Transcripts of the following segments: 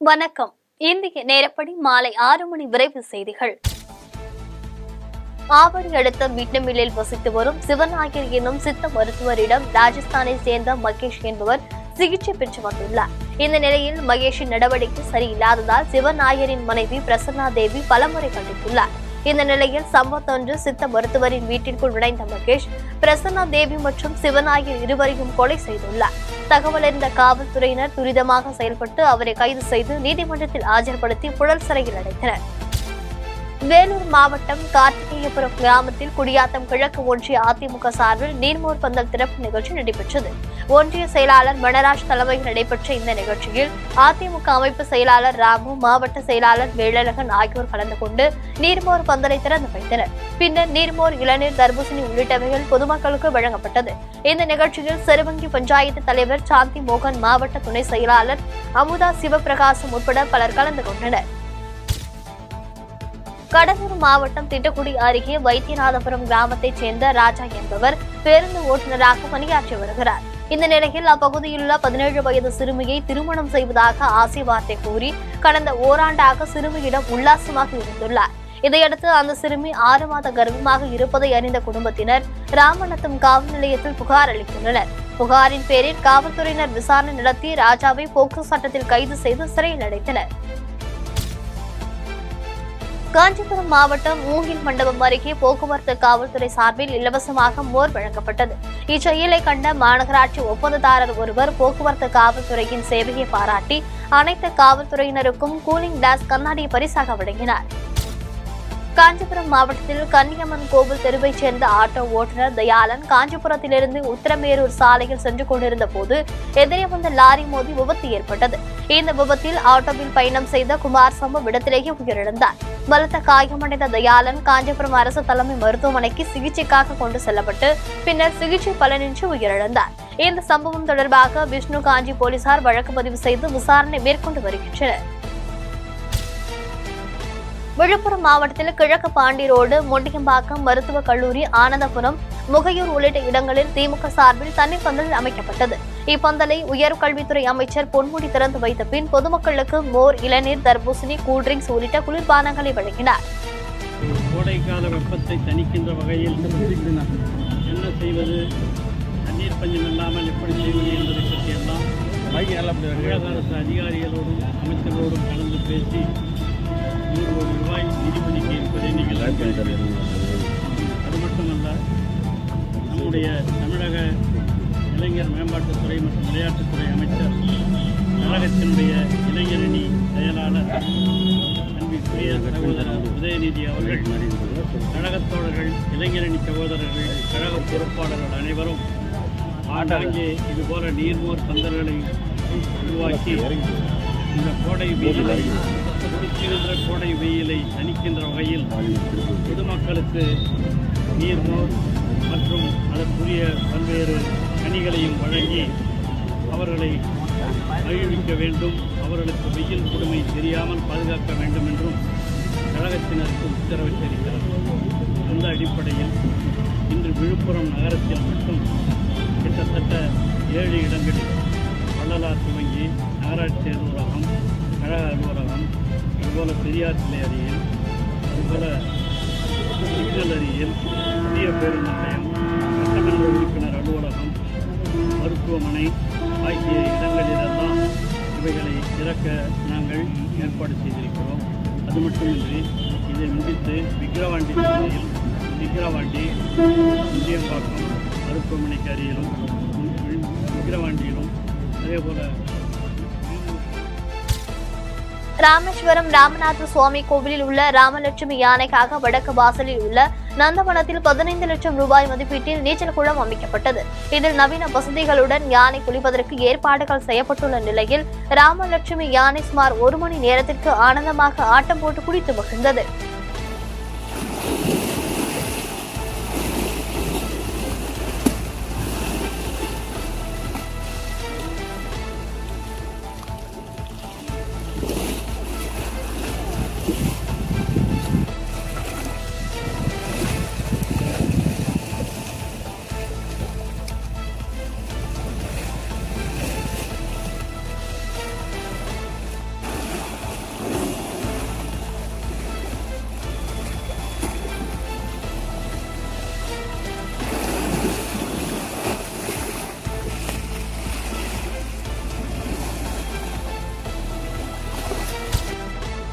வணக்கம் இந்திய நேரப்படி மாலை ஆறு மணி விரைவு செய்திகள் ஆவடி அடுத்த மிட்னமில்லில் வசித்து வரும் சிவநாயகர் என்னும் சித்த மருத்துவரிடம் ராஜஸ்தானை சேர்ந்த மகேஷ் என்பவர் சிகிச்சை பெற்று வந்துள்ளார் இந்த நிலையில் மகேஷின் நடவடிக்கை சரியில்லாததால் சிவநாயரின் மனைவி பிரசன்னா தேவி பலமுறை கண்டித்துள்ளார் இந்த நிலையில் சம்பவத்தொன்று சித்த மருத்துவரின் வீட்டிற்குள் நுழைந்த மகேஷ் பிரசன்னா தேவி மற்றும் சிவநாயகர் இருவரையும் கொலை செய்துள்ளார் தகவலறிந்த காவல்துறையினர் துரிதமாக செயல்பட்டு அவரை கைது செய்து நீதிமன்றத்தில் ஆஜர்படுத்தி புழல் சிறையில் அடைத்தனர் வேலூர் மாவட்டம் கார்த்திகேயபுரம் கிராமத்தில் குடியாத்தம் கிழக்கு ஒன்றிய அதிமுக சார்பில் நீர்மோர் பந்தல் திறப்பு நிகழ்ச்சி நடைபெற்றது ஒன்றிய செயலாளர் மணராஜ் தலைமையில் நடைபெற்ற இந்த நிகழ்ச்சியில் அதிமுக அமைப்பு செயலாளர் ராமு மாவட்ட செயலாளர் வேலழகன் ஆகியோர் கலந்து கொண்டு நீர்மோர் பந்தலை திறந்து வைத்தனர் பின்னர் நீர்மோர் இளநீர் தர்பூசணி உள்ளிட்டவைகள் பொதுமக்களுக்கு வழங்கப்பட்டது இந்த நிகழ்ச்சியில் சிறுவங்கி பஞ்சாயத்து தலைவர் சாந்தி மோகன் மாவட்ட துணை செயலாளர் அமுதா சிவபிரகாசம் உட்பட பலர் கலந்து கொண்டனர் கடலூர் மாவட்டம் திட்டக்குடி அருகே வைத்தியநாதபுரம் கிராமத்தைச் சேர்ந்த ராஜா என்பவர் பேருந்து ஓட்டுநராக பணியாற்றி வருகிறார் இந்த நிலையில் அப்பகுதியிலுள்ள பதினேழு வயது சிறுமியை திருமணம் செய்வதாக ஆசை வார்த்தை கூறி கடந்த ஓராண்டாக சிறுமியிடம் உல்லாசமாக இருந்துள்ளார் இதையடுத்து அந்த சிறுமி ஆறு மாத கர்ப்பமாக இருப்பதை அறிந்த குடும்பத்தினர் ராமநத்தம் காவல் நிலையத்தில் புகார் அளித்துள்ளனர் புகாரின் பேரில் காவல்துறையினர் விசாரணை நடத்தி ராஜாவை போக்சோ சட்டத்தில் கைது செய்து சிறையில் அடைத்தனர் காஞ்சிபுரம் மாவட்டம் மூங்கில் மண்டபம் அருகே போக்குவரத்து காவல்துறை சார்பில் இலவசமாக மோர் வழங்கப்பட்டது இச்செயலை கண்ட மாநகராட்சி ஒப்பந்ததாரர் ஒருவர் போக்குவரத்து காவல்துறையின் சேவையை பாராட்டி அனைத்து காவல்துறையினருக்கும் கூலிங் கிளாஸ் கண்ணாடி பரிசாக வழங்கினார் காஞ்சிபுரம் மாவட்டத்தில் கன்னியம்மன் கோவில் தெருவைச் சேர்ந்த ஆட்டோ ஓட்டுநர் தயாளன் காஞ்சிபுரத்திலிருந்து உத்தரமேரூர் சாலையில் சென்று கொண்டிருந்த போது எதிரே வந்த லாரி மோதி விபத்து ஏற்பட்டது இந்த விபத்தில் ஆட்டோவில் பயணம் செய்த குமார் சம்பவ இடத்திலேயே உயிரிழந்தார் பலத்த காயமடைந்த தயாளன் காஞ்சிபுரம் அரசு தலைமை மருத்துவமனைக்கு சிகிச்சைக்காக கொண்டு செல்லப்பட்டு பின்னர் சிகிச்சை பலனின்றி உயிரிழந்தார் இந்த சம்பவம் தொடர்பாக விஷ்ணு காஞ்சி போலீசார் வழக்கு பதிவு செய்து விசாரணை மேற்கொண்டு வருகின்றனர் விழுப்புரம் மாவட்டத்தில் கிழக்கு பாண்டி ரோடு மொண்டியம்பாக்கம் மருத்துவக் கல்லூரி ஆனந்தபுரம் முகையூர் உள்ளிட்ட இடங்களில் திமுக சார்பில் தண்ணீர் பந்தல் அமைக்கப்பட்டது இப்பந்தலை உயர்கல்வித்துறை அமைச்சர் பொன்முடி திறந்து வைத்த பின் பொதுமக்களுக்கு மோர் இளநீர் தர்பூசணி கூல்ட்ரிங்க்ஸ் உள்ளிட்ட குளிர்பானங்களை வழங்கினார் கோடைக்கால வெப்பத்தை தணிக்கின்ற வகையில் என்ன செய்வது தண்ணீர் பஞ்சம் இல்லாமல் எப்படி செய்வது என்பதை பற்றியெல்லாம் தமிழக அரசு அதிகாரிகளோடும் அமைச்சர்களோடும் கலந்து பேசி நூறு கோடி ரூபாய் நிதி ஒதுக்கி இருப்பதை நீங்கள் அறிந்திருக்கிறீர்கள். அது மட்டுமல்ல நம்முடைய தமிழக இளைஞர் மேம்பாட்டுத்துறை மற்றும் விளையாட்டுத்துறை அமைச்சர் கழகத்தினுடைய இளைஞரணி செயலாளர் அன்பிற்குரிய சகோதரர் உதயநிதி அவர்கள் கழகத் தோழர்கள் இளைஞரணி சகோதரர்கள் கழக பொறுப்பாளர்கள் அனைவரும் ஆண்டாங்கே இதுபோல நீர்மோர் பந்தல்களை உருவாக்கி இந்த கோடை வெயிலை கொடுக்கின்ற கோடை வெயிலை தணிக்கின்ற வகையில் பொதுமக்களுக்கு நீர்மோர் மற்றும் அதற்குரிய பல்வேறு கனிகளையும் வழங்கி அவர்களை மகிழ்விக்க வேண்டும் அவர்களுக்கு வெயில் கொடுமை தெரியாமல் பாதுகாக்க வேண்டும் என்றும் கழகத்தினருக்கு உத்தரவிட்டிருக்கிறது அந்த அடிப்படையில் இன்று விழுப்புரம் நகரத்தில் மட்டும் கிட்டத்தட்ட ஏழு இடங்களில் வள்ளலார் துவங்கி நகராட்சி அலுவலகம் கழக அலுவலகம் அதுபோல் பெரியார் சிலை அருகில் அதுபோல் சிக்னல் அருகில் புதிய பேருந்து நிலையம் சட்டமன்ற உறுப்பினர் அலுவலகம் மருத்துவமனை ஆகிய இடங்களிலெல்லாம் இவைகளை திறக்க நாங்கள் ஏற்பாடு செய்திருக்கிறோம் அது மட்டுமின்றி இதை முடித்து விக்கிரவாண்டி பகுதியில் விக்கிரவாண்டி முண்டியம்பாக்கம் மருத்துவமனைக்கு அருகிலும் விக்கிரவாண்டியிலும் அதே போல் ராமேஸ்வரம் ராமநாத சுவாமி கோவிலில் உள்ள ராமலட்சுமி யானைக்காக வடக்கு வாசலில் உள்ள நந்தவனத்தில் பதினைந்து லட்சம் ரூபாய் மதிப்பீட்டில் நீச்சல் குளம் அமைக்கப்பட்டது இதில் நவீன வசதிகளுடன் யானை குளிப்பதற்கு ஏற்பாடுகள் செய்யப்பட்டுள்ள நிலையில் ராமலட்சுமி யானை சுமார் ஒரு மணி நேரத்திற்கு ஆனந்தமாக ஆட்டம் போட்டு குளித்து மகிழ்ந்தது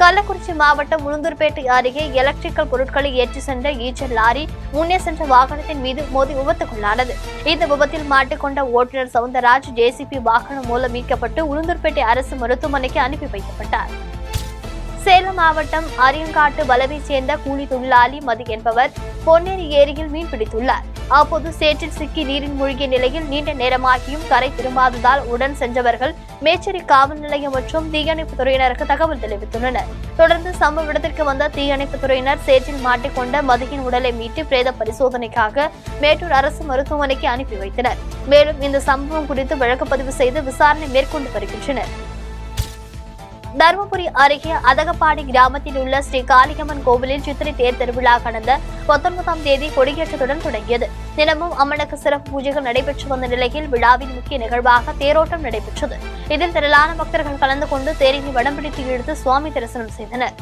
கள்ளக்குறிச்சி மாவட்டம் உளுந்தூர்பேட்டை அருகே எலக்ட்ரிக்கல் பொருட்களை ஏற்றி சென்ற ஈச்சர் லாரி முன்னே சென்ற வாகனத்தின் மீது மோதி விபத்துக்குள்ளானது இந்த விபத்தில் மாட்டிக்கொண்ட ஓட்டுநர் சவுந்தரராஜ் ஜேசிபி வாகனம் மூலம் மீட்கப்பட்டு உளுந்தூர்பேட்டை அரசு மருத்துவமனைக்கு அனுப்பி வைக்கப்பட்டார் சேலம் மாவட்டம் அரியங்காட்டு வலவை சேர்ந்த கூலி தொழிலாளி மதி என்பவர் பொன்னேரி ஏரியில் மீன் பிடித்துள்ளார் அப்போது சேற்றில் சிக்கி நீரில் மூழ்கிய நிலையில் நீண்ட நேரமாகியும் கரை திரும்பாததால் உடன் சென்றவர்கள் மேச்சேரி காவல் நிலையம் மற்றும் தீயணைப்பு துறையினருக்கு தகவல் தெரிவித்துள்ளனர் தொடர்ந்து சம்பவ இடத்திற்கு வந்த தீயணைப்பு துறையினர் சேற்றில் மாட்டிக்கொண்ட மதியின் உடலை மீட்டு பிரேத பரிசோதனைக்காக மேட்டூர் அரசு மருத்துவமனைக்கு அனுப்பி வைத்தனர் மேலும் இந்த சம்பவம் குறித்து வழக்கு பதிவு செய்து விசாரணை மேற்கொண்டு வருகின்றனர் தருமபுரி அருகே அதகப்பாடி கிராமத்தில் உள்ள ஸ்ரீ காளியம்மன் கோவிலில் சித்திரை தேர் திருவிழா கடந்த பத்தொன்பதாம் தேதி கொடியேற்றத்துடன் தொடங்கியது தினமும் அம்மனுக்கு சிறப்பு பூஜைகள் நடைபெற்று வந்த நிலையில் விழாவின் முக்கிய நிகழ்வாக தேரோட்டம் நடைபெற்றது இதில் திரளான பக்தர்கள் கலந்து கொண்டு தேரினை வடம் பிடித்து இழுத்து சுவாமி தரிசனம் செய்தனர்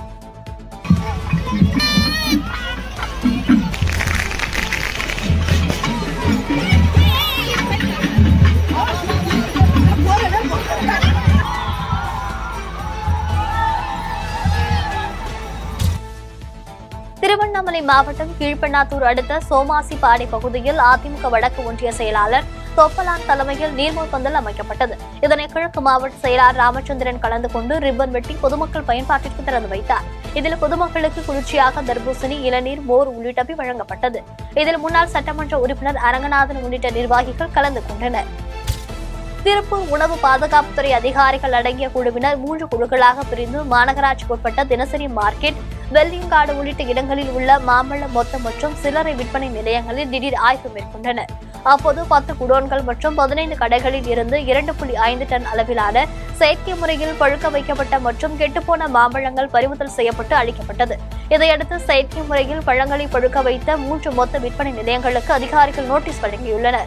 திருவண்ணாமலை மாவட்டம் கீழ்பெண்ணாத்தூர் அடுத்த சோமாசிப்பாடி பகுதியில் அதிமுக வடக்கு ஒன்றிய செயலாளர் தொப்பலான் தலைமையில் நீர்மூழ் பந்தல் அமைக்கப்பட்டது இதனை கிழக்கு மாவட்ட செயலாளர் ராமச்சந்திரன் கலந்து கொண்டு ரிப்பன் வெட்டி பொதுமக்கள் பயன்பாட்டிற்கு திறந்து வைத்தார் இதில் பொதுமக்களுக்கு குளிர்ச்சியாக தர்பூசணி இளநீர் மோர் உள்ளிட்டவை வழங்கப்பட்டது இதில் முன்னாள் சட்டமன்ற உறுப்பினர் அரங்கநாதன் உள்ளிட்ட நிர்வாகிகள் கலந்து கொண்டனர் திருப்பூர் உணவு பாதுகாப்புத்துறை அதிகாரிகள் அடங்கிய குழுவினர் மூன்று குழுக்களாக பிரிந்து மாநகராட்சிக்குட்பட்ட தினசரி மார்க்கெட் வெள்ளியங்காடு உள்ளிட்ட இடங்களில் உள்ள மாம்பழ மொத்த மற்றும் சில்லறை விற்பனை நிலையங்களில் திடீர் ஆய்வு மேற்கொண்டனர் அப்போது பத்து குடோன்கள் மற்றும் பதினைந்து கடைகளில் இருந்து இரண்டு புள்ளி ஐந்து டன் அளவிலான செயற்கை முறையில் பழுக்க வைக்கப்பட்ட மற்றும் கெட்டுப்போன மாம்பழங்கள் பறிமுதல் செய்யப்பட்டு அளிக்கப்பட்டது இதையடுத்து செயற்கை முறையில் பழங்களை பழுக்க வைத்த மூன்று மொத்த விற்பனை நிலையங்களுக்கு அதிகாரிகள் நோட்டீஸ் வழங்கியுள்ளனர்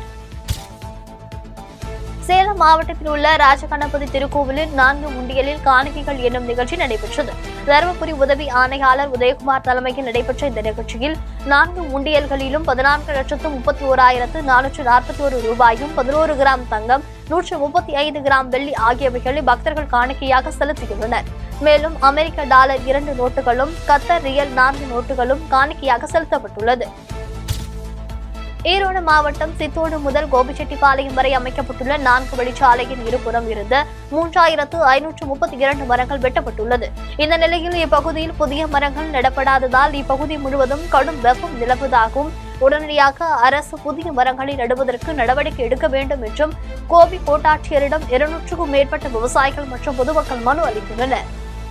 சேலம் மாவட்டத்தில் உள்ள ராஜகணபதி திருக்கோவிலில் நான்கு உண்டியலில் காணிக்கைகள் என்னும் நிகழ்ச்சி நடைபெற்றது தருமபுரி உதவி ஆணையாளர் உதயகுமார் தலைமையில் நடைபெற்ற இந்த நிகழ்ச்சியில் நான்கு உண்டியல்களிலும் பதினான்கு லட்சத்து முப்பத்தி ஓராயிரத்து நானூற்று நாற்பத்தி ஒரு ரூபாயும் பதினோரு கிராம் தங்கம் நூற்று முப்பத்தி ஐந்து கிராம் வெள்ளி ஆகியவைகளை பக்தர்கள் காணிக்கையாக செலுத்தியுள்ளனர் மேலும் அமெரிக்க டாலர் இரண்டு நோட்டுகளும் கத்தர் ரியல் நான்கு நோட்டுகளும் காணிக்கையாக செலுத்தப்பட்டுள்ளது ஈரோடு மாவட்டம் சித்தோடு முதல் கோபிச்செட்டிப்பாளையம் வரை அமைக்கப்பட்டுள்ள நான்கு வழிச்சாலையின் இருபுறம் இருந்த மூன்றாயிரத்து ஐநூற்று முப்பத்தி இரண்டு மரங்கள் வெட்டப்பட்டுள்ளது இந்த நிலையில் இப்பகுதியில் புதிய மரங்கள் நடப்படாததால் இப்பகுதி முழுவதும் கடும் வெப்பம் நிலவுவதாகவும் உடனடியாக அரசு புதிய மரங்களை நடுவதற்கு நடவடிக்கை எடுக்க வேண்டும் என்றும் கோபி கோட்டாட்சியரிடம் இருநூற்றுக்கும் மேற்பட்ட விவசாயிகள் மற்றும் பொதுமக்கள் மனு அளித்துள்ளனர்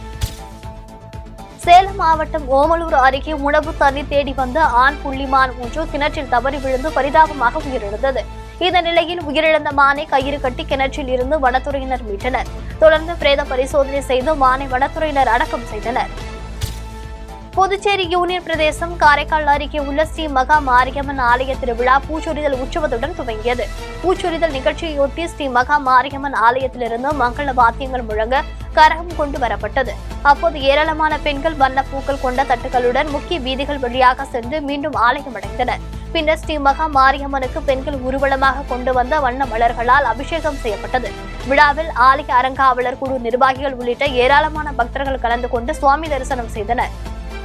சேலம் மாவட்டம் ஓமலூர் அருகே உணவு தண்ணீர் தேடி வந்த ஆண் புள்ளிமான் ஒன்று கிணற்றில் தவறி விழுந்து பரிதாபமாக உயிரிழந்தது இந்த நிலையில் உயிரிழந்த மானை கயிறு கட்டி கிணற்றில் இருந்து வனத்துறையினர் மீட்டனர் தொடர்ந்து பிரேத பரிசோதனை செய்து மானை வனத்துறையினர் அடக்கம் செய்தனர் புதுச்சேரி யூனியன் பிரதேசம் காரைக்கால் அருகே உள்ள ஸ்ரீ மகா மாரியம்மன் ஆலய திருவிழா பூச்சொரிதல் உற்சவத்துடன் துவங்கியது பூச்சொரிதல் நிகழ்ச்சியொட்டி ஸ்ரீ மகா மாரியம்மன் ஆலயத்திலிருந்து மங்கள வாத்தியங்கள் முழங்க கரகம் கொண்டு வரப்பட்டது அப்போது ஏராளமான பெண்கள் வண்ண பூக்கள் கொண்ட தட்டுகளுடன் முக்கிய வீதிகள் வழியாக சென்று மீண்டும் ஆலயம் அடைந்தனர் பின்னர் ஸ்ரீ மகா மாரியம்மனுக்கு பெண்கள் ஊர்வலமாக கொண்டு வந்த வண்ண மலர்களால் அபிஷேகம் செய்யப்பட்டது விழாவில் ஆலய அறங்காவலர் குழு நிர்வாகிகள் உள்ளிட்ட ஏராளமான பக்தர்கள் கலந்து கொண்டு சுவாமி தரிசனம் செய்தனர்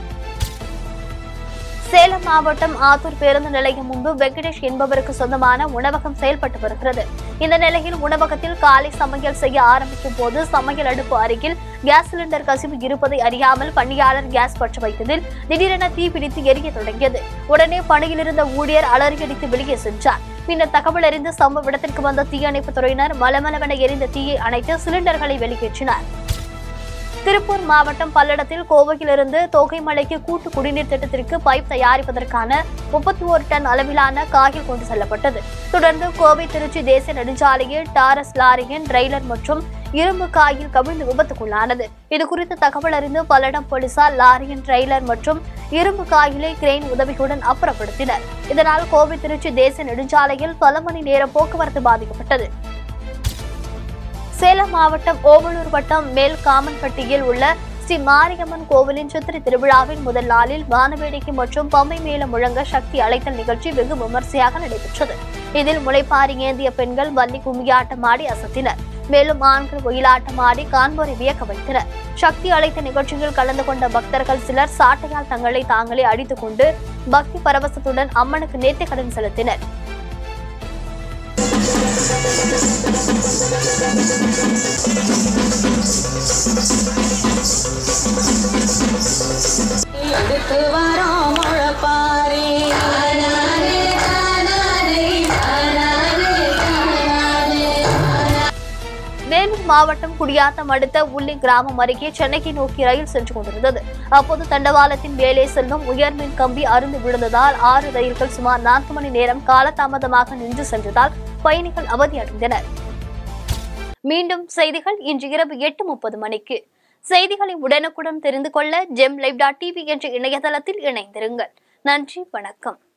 சேலம் மாவட்டம் ஆத்தூர் பேருந்து நிலையம் முன்பு வெங்கடேஷ் என்பவருக்கு சொந்தமான உணவகம் செயல்பட்டு வருகிறது இந்த நிலையில் உணவகத்தில் காலை சமையல் செய்ய ஆரம்பிக்கும் போது சமையல் அடுப்பு அருகில் கேஸ் சிலிண்டர் கசிவு இருப்பதை அறியாமல் பணியாளர் கேஸ் பற்ற வைத்ததில் திடீரென தீ பிடித்து எரிய தொடங்கியது உடனே பணியிலிருந்த ஊழியர் அலறியடித்து வெளியே சென்றார் பின்னர் தகவல் அறிந்து சம்பவ இடத்திற்கு வந்த தீயணைப்பு துறையினர் மலமளவென எரிந்த தீயை அணைத்து சிலிண்டர்களை வெளியேற்றினர் திருப்பூர் மாவட்டம் பல்லடத்தில் கோவையிலிருந்து தோகைமலைக்கு கூட்டு குடிநீர் திட்டத்திற்கு பைப் தயாரிப்பதற்கான முப்பத்தி ஒரு டன் அளவிலான காய்கள் கொண்டு செல்லப்பட்டது தொடர்ந்து கோவை திருச்சி தேசிய நெடுஞ்சாலையில் டாரஸ் லாரியின் டிரெய்லர் மற்றும் இரும்பு காயில் கவிழ்ந்து விபத்துக்குள்ளானது இது குறித்து தகவல் அறிந்து பல்லடம் போலீசார் லாரியின் டிரெய்லர் மற்றும் இரும்பு காயிலை கிரெயின் உதவியுடன் அப்புறப்படுத்தினர் இதனால் கோவை திருச்சி தேசிய நெடுஞ்சாலையில் பல மணி நேரம் போக்குவரத்து பாதிக்கப்பட்டது சேலம் மாவட்டம் ஓமலூர் வட்டம் மேல் காமன்பட்டியில் உள்ள ஸ்ரீ மாரியம்மன் கோவிலின் சித்திரை திருவிழாவின் முதல் நாளில் வானவேடிக்கை மற்றும் பம்பை மேளம் முழங்க சக்தி அழைத்தல் நிகழ்ச்சி வெகு விமர்சையாக நடைபெற்றது இதில் முளைப்பாரி ஏந்திய பெண்கள் வள்ளி கும்மியாட்டம் ஆடி அசத்தினர் மேலும் ஆண்கள் ஒயிலாட்டம் ஆடி காண்போரை வியக்க வைத்தனர் சக்தி அழைத்த நிகழ்ச்சியில் கலந்து கொண்ட பக்தர்கள் சிலர் சாட்டையால் தங்களை தாங்களே அடித்துக் கொண்டு பக்தி பரவசத்துடன் அம்மனுக்கு நேர்த்திக்கடன் செலுத்தினர் எடுத்து வரோம் முழப்பாரி வேலூர் மாவட்டம் குடியாத்தம் அடுத்த உள்ளி கிராமம் அருகே சென்னைக்கு நோக்கி ரயில் சென்று கொண்டிருந்தது அப்போது தண்டவாளத்தின் மேலே செல்லும் உயர்மின் கம்பி அருந்து விழுந்ததால் ஆறு ரயில்கள் சுமார் நான்கு மணி நேரம் காலதாமதமாக நின்று சென்றதால் பயணிகள் அவதியடைந்தனர் மீண்டும் செய்திகள் இன்று இரவு எட்டு முப்பது மணிக்கு செய்திகளை உடனுக்குடன் தெரிந்து கொள்ள ஜெம் லைவ் டாட் டிவி என்ற இணையதளத்தில் இணைந்திருங்கள் நன்றி வணக்கம்